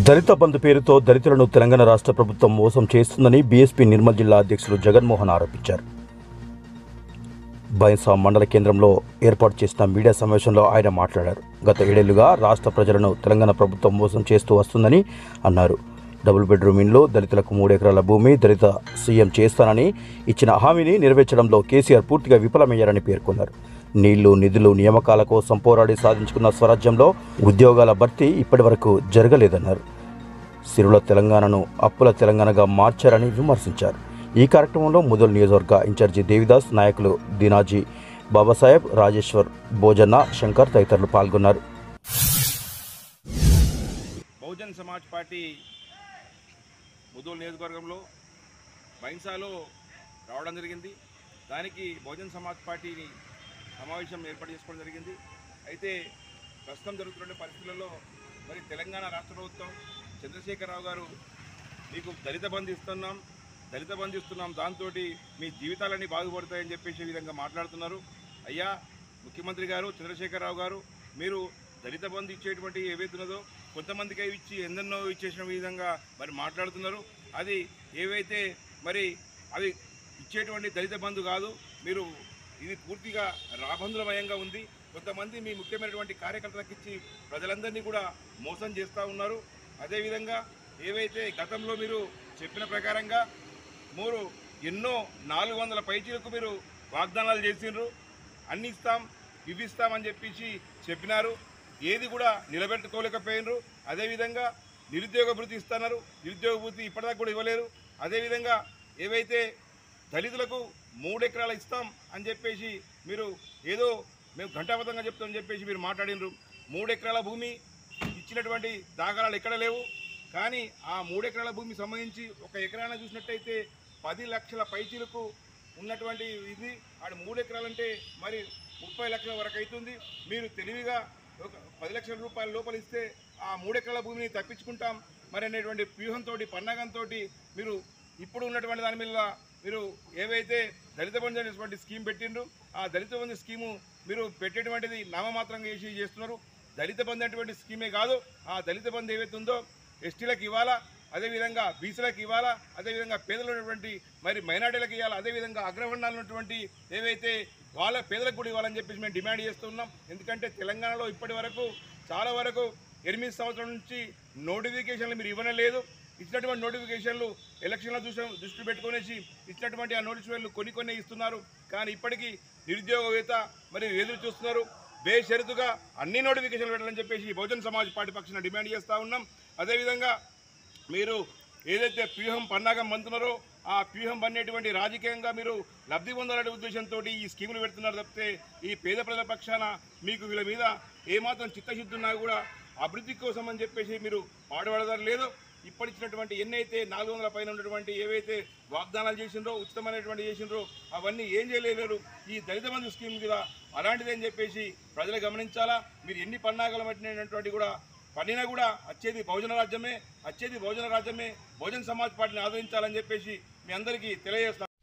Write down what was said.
దళిత బంధు పేరుతో దళితులను తెలంగాణ రాష్ట్ర ప్రభుత్వం మోసం చేస్తుందని బీఎస్పీ నిర్మల్ జిల్లా అధ్యక్షులు జగన్మోహన్ ఆరోపించారు బైన్సా మండల కేంద్రంలో ఏర్పాటు చేసిన మీడియా సమావేశంలో ఆయన మాట్లాడారు గత ఏడేళ్లుగా రాష్ట్ర ప్రజలను తెలంగాణ ప్రభుత్వం మోసం చేస్తూ వస్తుందని అన్నారు డబుల్ బెడ్రూమ్ ఇండ్లు దళితులకు మూడు ఎకరాల భూమి దళిత సీఎం చేస్తానని ఇచ్చిన హామీని నెరవేర్చడంలో కేసీఆర్ పూర్తిగా విఫలమయ్యారని పేర్కొన్నారు నీళ్లు నిధులు నియామకాల కోసం పోరాడి సాధించుకున్న స్వరాజ్యంలో ఉద్యోగాల భర్తీ ఇప్పటివరకు జరగలేదన్నారు సిరుల తెలంగాణను అప్పుల తెలంగాణగా మార్చారని విమర్శించారు ఈ కార్యక్రమంలో ముదల్ నియోజకవర్గ ఇన్ఛార్జి దేవిదాస్ నాయకులు దినాజీ బాబాసాహెబ్ రాజేశ్వర్ భోజన్న శంకర్ తదితరులు పాల్గొన్నారు బహుజన్ సమాజ్ పార్టీ ముదోల్ నియోజకవర్గంలో బైన్సాలో రావడం జరిగింది దానికి బహుజన్ సమాజ్ పార్టీని సమావేశం ఏర్పాటు చేసుకోవడం జరిగింది అయితే ప్రస్తుతం జరుగుతున్న పరిస్థితులలో మరి తెలంగాణ రాష్ట్ర ప్రభుత్వం చంద్రశేఖరరావు గారు మీకు దళిత బంధు ఇస్తున్నాం దళిత బంధు ఇస్తున్నాం దాంతో మీ జీవితాలన్నీ బాగుపడతాయని చెప్పేసి విధంగా మాట్లాడుతున్నారు అయ్యా ముఖ్యమంత్రి గారు చంద్రశేఖరరావు గారు మీరు దళిత బంధు ఇచ్చేటువంటి ఏవైతున్నదో కొంతమందికి ఇచ్చి ఎందెన్నో ఇచ్చేసిన విధంగా మరి మాట్లాడుతున్నారు అది ఏవైతే మరి అవి ఇచ్చేటువంటి దళిత బంధు కాదు మీరు ఇది పూర్తిగా రాబందులమయంగా ఉంది కొంతమంది మీ ముఖ్యమైనటువంటి కార్యకర్తలకు ఇచ్చి ప్రజలందరినీ కూడా మోసం చేస్తూ ఉన్నారు అదేవిధంగా ఏవైతే గతంలో మీరు చెప్పిన ప్రకారంగా మీరు ఎన్నో నాలుగు వందల పైచీలకు మీరు వాగ్దానాలు చేసిండ్రు అన్ని ఇస్తాం ఇవి ఇస్తామని చెప్పేసి చెప్పినారు ఏది కూడా నిలబెట్టుకోలేకపోయినరు అదేవిధంగా నిరుద్యోగ భృతి ఇస్తున్నారు నిరుద్యోగ భృతి ఇప్పటిదాకా కూడా ఇవ్వలేరు అదేవిధంగా ఏవైతే దళితులకు మూడు ఎకరాలు ఇస్తాం అని చెప్పేసి మీరు ఏదో మేము ఘంటాబద్ధంగా చెప్తామని చెప్పేసి మీరు మాట్లాడినరు మూడు ఎకరాల భూమి ఇచ్చినటువంటి దాఖలాలు ఎక్కడ లేవు కానీ ఆ మూడు ఎకరాల భూమికి సంబంధించి ఒక ఎకరాన చూసినట్టయితే పది లక్షల పైచీలకు ఉన్నటువంటి ఇది ఆడు మూడు ఎకరాలంటే మరి ముప్పై లక్షల వరకు అవుతుంది మీరు తెలివిగా ఒక పది లక్షల రూపాయల లోపల ఇస్తే ఆ మూడు ఎకరాల భూమిని తప్పించుకుంటాం మరి అనేటువంటి వ్యూహంతో పన్నాగంతో మీరు ఇప్పుడు ఉన్నటువంటి దాని మీద మీరు ఏవైతే దళిత బంధు అనేటువంటి స్కీమ్ పెట్టిండ్రు ఆ దళిత బంధు స్కీము మీరు పెట్టేటువంటిది నామమాత్రంగా చేసి చేస్తున్నారు దళిత బంధు అనేటువంటి స్కీమే కాదు ఆ దళిత బంధు ఏవైతే ఉందో ఎస్టీలకు ఇవ్వాలా అదేవిధంగా బీసీలకు ఇవ్వాలా అదేవిధంగా పేదలు ఉన్నటువంటి మరి మైనార్టీలకు ఇవ్వాలా అదేవిధంగా అగ్రవర్ణాలు ఉన్నటువంటి ఏవైతే వాళ్ళ పేదలకు కూడా ఇవ్వాలని చెప్పేసి మేము డిమాండ్ చేస్తున్నాం ఎందుకంటే తెలంగాణలో ఇప్పటి వరకు చాలా వరకు ఎనిమిది సంవత్సరాల నుంచి నోటిఫికేషన్లు మీరు ఇవ్వనే లేదు ఇచ్చినటువంటి నోటిఫికేషన్లు ఎలక్షన్ల దృష్టి దృష్టి పెట్టుకునేసి ఇచ్చినటువంటి ఆ నోటిఫికేషన్లు కొన్ని కొన్ని ఇస్తున్నారు కానీ ఇప్పటికీ నిరుద్యోగవేత మరి ఎదురు చూస్తున్నారు బేషరతుగా అన్ని నోటిఫికేషన్లు పెట్టాలని చెప్పేసి బహుజన్ సమాజ్ పార్టీ పక్షాన డిమాండ్ చేస్తూ ఉన్నాం అదేవిధంగా మీరు ఏదైతే వ్యూహం పన్నాగం పంతున్నారో ఆ వ్యూహం పన్నేటువంటి రాజకీయంగా మీరు లబ్ధి పొందాలనే ఉద్దేశంతో ఈ స్కీములు పెడుతున్నారు తప్పితే ఈ పేద ప్రజల పక్షాన మీకు వీళ్ళ మీద ఏమాత్రం చిత్తశుద్ధి ఉన్నా కూడా అభివృద్ధి కోసం అని చెప్పేసి మీరు పాటుపడదారు లేదు ఇప్పటిచ్చినటువంటి ఎన్నైతే నాలుగు వందల పైన ఉన్నటువంటి ఏవైతే వాగ్దానాలు చేసిండ్రో ఉచితమైనటువంటి చేసిండ్రో అవన్నీ ఏం చేయలేరు ఈ దళిత బంధు స్కీమ్ కూడా అలాంటిది అని చెప్పేసి ప్రజలు గమనించాలా మీరు ఎన్ని పన్నాగాలు పట్టినటువంటి కూడా పడినా కూడా వచ్చేది బహుజన రాజ్యమే వచ్చేది బహుజన రాజ్యమే బహుజన సమాజ్ పార్టీని ఆదరించాలని చెప్పేసి మీ అందరికీ తెలియజేస్తాం